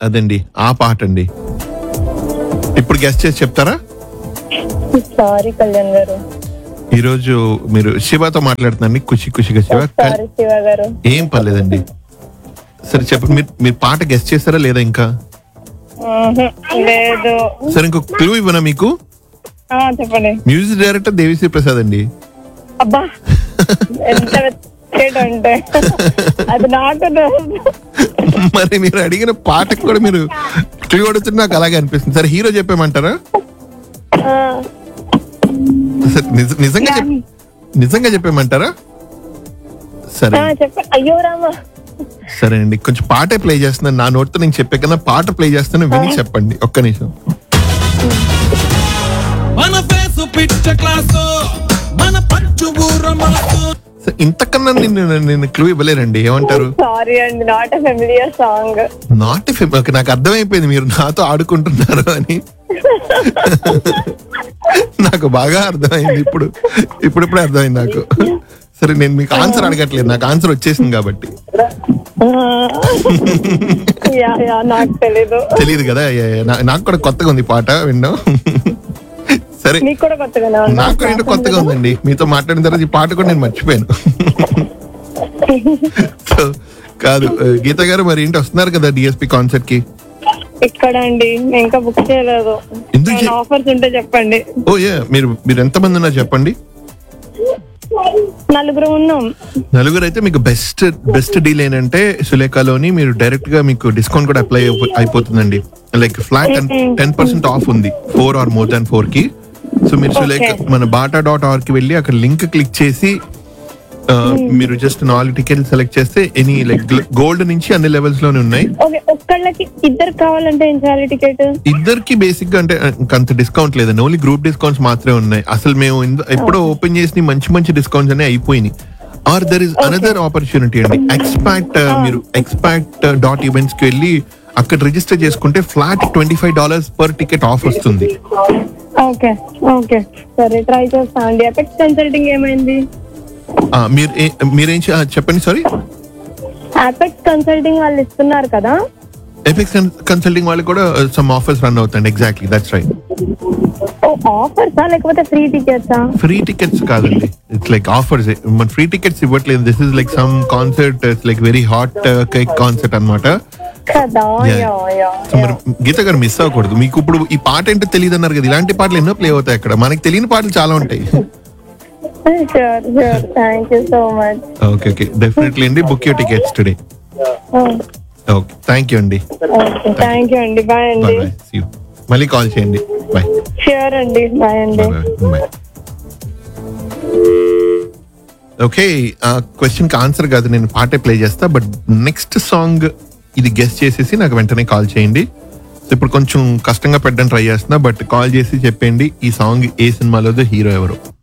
అదండి ఆ పాట అండి ఇప్పుడు గెస్ట్ చేసి చెప్తారా సారీ కళ్యాణ్ గారు ఈరోజు మీరు శివతో మాట్లాడుతున్నాండి ఖుషి ఖుషిగా శివ కల్- సారీ శివ గారు ఏం పర్లేదండి సరే చెప్పండి మీరు మీరు పాట గెస్ట్ చేస్తారా లేదా ఇంకా మ్మ్హ. లేదు సరే ఇంకొక క్లూ ఇవ్వనా మీకు ఆ, చెప్పండి మ్యూజిక్ డైరెక్టర్ దేవిశ్రీ ప్రసాద్ అండి అబ్బా ఎంత వెచ్చగా అంటే అది నాకు తెలుసు. మరి మీరు అడిగిన పాటకు కూడా మీరు క్లూ అడుగుతుంటే నాకు అలాగే అనిపిస్తుంది సరే హీరో చెప్పేమంటారా ఆ, సరే, నిజ- నిజంగా చెప్ నిజంగా చెప్పేమంటారా సరే ఆ, చెప్ప అయ్యో రామా సరే అండి కొంచెం పాటే ప్లే చేస్తున్నాను నా నోట్తో నేను చెప్పే కన్నా పాట ప్లే చేస్తాను విని చెప్పండి ఒక్క నిమిషం మన ఫేసు పిచ్చ క్లాసు మన పచ్చు ఊర మనసు సరే, ఇంతకన్నా నేను నేను క్లూ ఇవ్వలేనండి ఏమంటారు సారీ అండి not a familiar song not okay నాకు అర్థమైపోయింది మీరు నాతో ఆడుకుంటున్నారు అని నాకు బాగా అర్థమైంది ఇప్పుడు ఇప్పుడిప్పుడే అర్థమైంది నాకు సరే నేను మీకు ఆన్సర్ అడగట్లేదు నాకు ఆన్సర్ వచ్చేసింది కాబట్టి యా యా నాకు తెలీదు తెలియదు కదా యా, యా, నా- నాకు కూడా కొత్తగా ఉంది ఈ పాట విన్నాం సరే మీకు కూడా కొత్తగానే ఉందా? నాకు ఏంటో కొత్తగా ఉందండి మీతో మాట్లాడిన తర్వాత ఈ పాట కూడా నేను మర్చిపోయాను సో, కాదు ఆ, గీత గారు మరి ఏంటి వస్తున్నారు కదా డిఎస్పి కాన్సర్ట్ కి ఇక్కడ అండి నేను ఇంకా బుక్ చేయలేదు ఎందుకు చే- ఆఫర్స్ ఉంటే చెప్పండి ఓ ఏ మీరు మీరు ఎంతమంది ఉన్నారు చెప్పండి నలుగురు ఉన్నాం నలుగురు అయితే మీకు బెస్ట్ బెస్ట్ డీల్ ఏంటంటే సులేఖలోని మీరు డైరెక్ట్ గా మీకు డిస్కౌంట్ కూడా అప్లై అయిపోతుందండి like flat ten percent off ఉంది four or more than four కి సో మీరు సులేఖ Okay. మన బాటా డాట్ ఆర్ కి వెళ్ళి అక్కడ లింక్ క్లిక్ చేసి ఆ, మీరు జస్ట్ నాలుగు టికెట్లు సెలెక్ట్ చేస్తే ఎనీ లైక్ గోల్డ్ నుంచి అన్ని లెవెల్స్ లోనే ఉన్నాయి ఓకే ఒక్కళ్ళకి ఇద్దరు కావాలంటే ఏం చేయాలి టికెట్ ఇద్దరికి బేసిక్ గా అంటే ఇంక అంత డిస్కౌంట్ లేదండి ఓన్లీ గ్రూప్ డిస్కౌంట్స్ మాత్రమే ఉన్నాయి అసలు మేము ఇంద- ఎప్పుడో ఓపెన్ చేసి మంచి మంచి డిస్కౌంట్స్ అనే అయిపోయినాయి or there is another opportunity అండి ఎక్స్పాక్ట్ మీరు ఎక్స్పాక్ట్ డాట్ ఈవెంట్స్ కి వెళ్ళి అక్కడ రిజిస్టర్ చేసుకుంటే flat twenty five dollars per ticket off వస్తుంది ఓకే ఓకే సరే ట్రై చేస్తా అండి ఎఫెక్ట్ కన్సల్టింగ్ ఏమైంది ఆ, మీరు ఏ- మీరేం చే- ఆ, చెప్పండి సారీ అపెక్స్ కన్సల్టింగ్ వాళ్ళు ఇస్తున్నారు కదా ఎఫెక్స్ కన్సల్టింగ్ వాళ్ళు కూడా సమ్ ఆఫర్స్ రన్ అవుతాయండి ఎగ్జాక్ట్లీ దట్స్ రైట్ ఓ ఆఫర్సా లేకపోతే ఫ్రీ టికెట్సా ఫ్రీ టికెట్స్ కాదండి ఇట్స్ లైక్ ఆఫర్స్ మన ఫ్రీ టికెట్స్ ఇవ్వట్లేదు this is like some concert it's like very hot cake concert అన్నమాట కదా Yeah. యా యా సో మరి గీత గారు మిస్ అవ్వకూడదు మీకు ఇప్పుడు ఈ పాట ఏంటో తెలియదు అన్నారు కదా ఇలాంటి పాటలు ఎన్నో ప్లే అవుతాయి అక్కడ మనకి తెలియని పాటలు చాలా ఉంటాయి sure sure thank you so much okay okay definitely అండి book you tickets today okay thank you అండి ఓకే థ్యాంక్ యూ అండి బాయ్ బాయ్ అండి బాయ్ సీ యూ మళ్ళీ కాల్ చేయండి బాయ్ షూర్ అండి బాయ్ అండి బాయ్ బాయ్ ఓకే ఆ question కి ఆన్సర్ కాదు నేను పాటే ప్లే చేస్తా బట్ నెక్స్ట్ సాంగ్ ఇది గెస్ట్ చేసేసి నాకు వెంటనే కాల్ చేయండి సో ఇప్పుడు కొంచెం కష్టంగా పెట్టడానికి ట్రై చేస్తున్నా బట్ కాల్ చేసి చెప్పండి ఈ సాంగ్ ఏ సినిమాలో హీరో ఎవరు